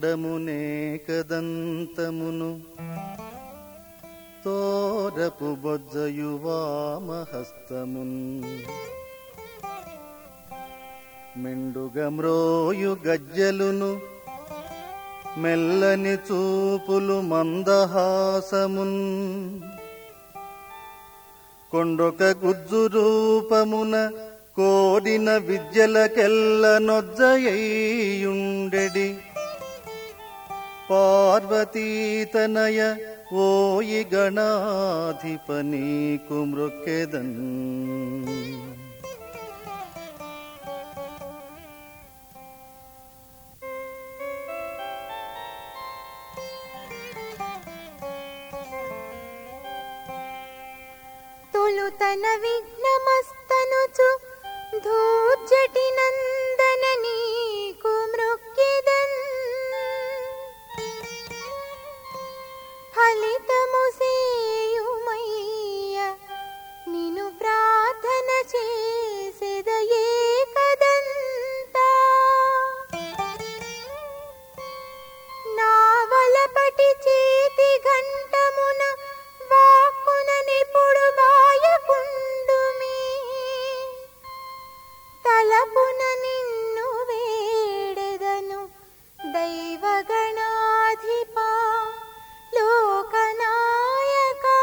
పిండమునే కదంతమును తోరపు బొజ్జయు వామహస్తమున్ మెండుగ మ్రోయు గజ్జలును మెల్లని చూపులు మందహాసమున్ కొండొక గుజ్జు రూపమున కోరిన విద్యలకెల్ల నొజ్జయ్యుండెడి పార్వతీతనయ ఓయి గణాధిప నీకు మృక్కెదన్ తొలుతన విఘ్నమస్తనుచు ధూర్జటి నందన నీకు మృక్కెదన్ ఫలితము సేయుమయ్య నిను ప్రార్థన చేసెదయే కదంతా నావలపటి చేతి ఘంటమున వాక్కున నిపుడు బాయకుండుమి తలపున నిన్ను వేడెదను దైవగణాధిపా లోకనాయకా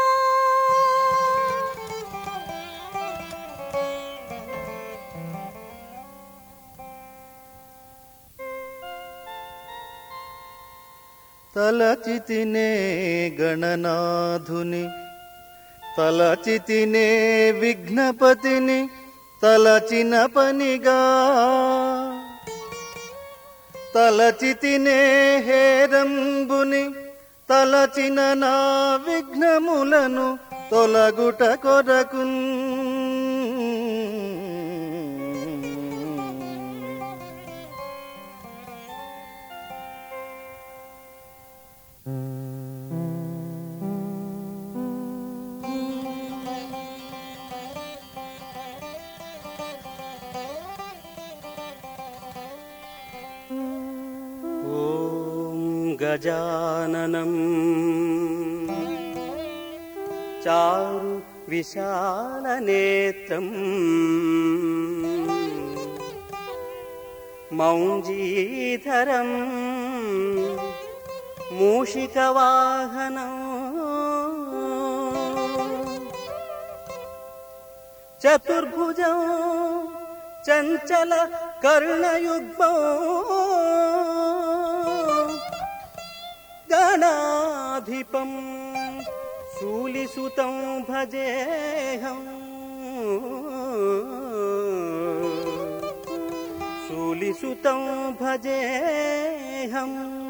తలచితినే గణనాథుని తలచితినే విఘ్నపతిని తలచిన పనిగా తలచితినే హేరంబుని తలచిన నా విఘ్నములను తొలగుట కొరకున్ ॐ गजाननम् चारु विशालनेत्रम् मौञ्जीधरम् मूषिकवाहनम् चतुर्भुजौ चञ्चल कर्णयुग्मौ गणाधिपम् शूलिसुतं भजेऽहम् शूलिसुतं भजेऽहम्